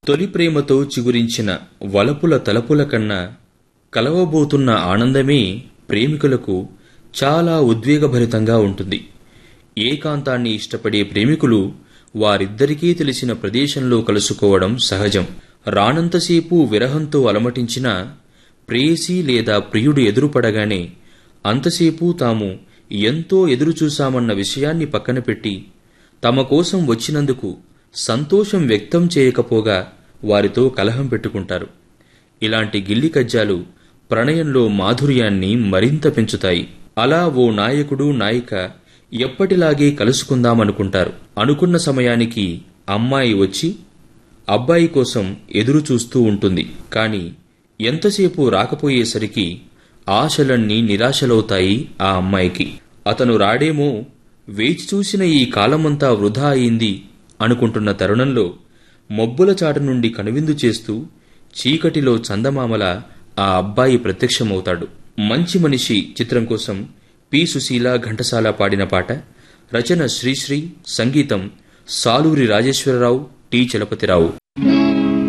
తొలి ప్రేమతో చిగురించిన వలపుల తలపుల కన్నా కలవబోతున్న ఆనందమే ప్రేమికులకు చాలా ఉద్వేగభరితంగా ఉంటుంది ఏకాంతాన్ని ఇష్టపడే ప్రేమికులు వారిద్దరికీ తెలిసిన ప్రదేశంలో కలుసుకోవడం సహజం రానంతసేపు విరహంతో అలమటించిన ప్రేయసి లేదా ప్రియుడు ఎదురుపడగానే అంతసేపు తాము ఎంతో ఎదురుచూశామన్న విషయాన్ని పక్కన పెట్టి తమ కోసం వచ్చినందుకు సంతోషం వ్యక్తం చేయకపోగా వారితో కలహం పెట్టుకుంటారు ఇలాంటి గిల్లి కజ్జాలు ప్రణయంలో మాధుర్యాన్ని మరింత పెంచుతాయి అలా ఓ నాయకుడు నాయిక ఎప్పటిలాగే కలుసుకుందామనుకుంటారు అనుకున్న సమయానికి అమ్మాయి వచ్చి అబ్బాయి కోసం ఎదురు చూస్తూ ఉంటుంది కాని ఎంతసేపు రాకపోయేసరికి ఆశలన్నీ నిరాశలవుతాయి ఆ అమ్మాయికి అతను రాడేమో వేచి చూసిన ఈ కాలమంతా వృధా అయింది అనుకుంటున్న తరుణంలో మబ్బుల చాటు నుండి కనువిందు చేస్తూ చీకటిలో చందమామల ఆ అబ్బాయి ప్రత్యక్షమవుతాడు మంచి మనిషి చిత్రం కోసం పి సుశీల ఘంటసాల పాడిన పాట రచన శ్రీశ్రీ సంగీతం సాలూరి రాజేశ్వరరావు టి చలపతిరావు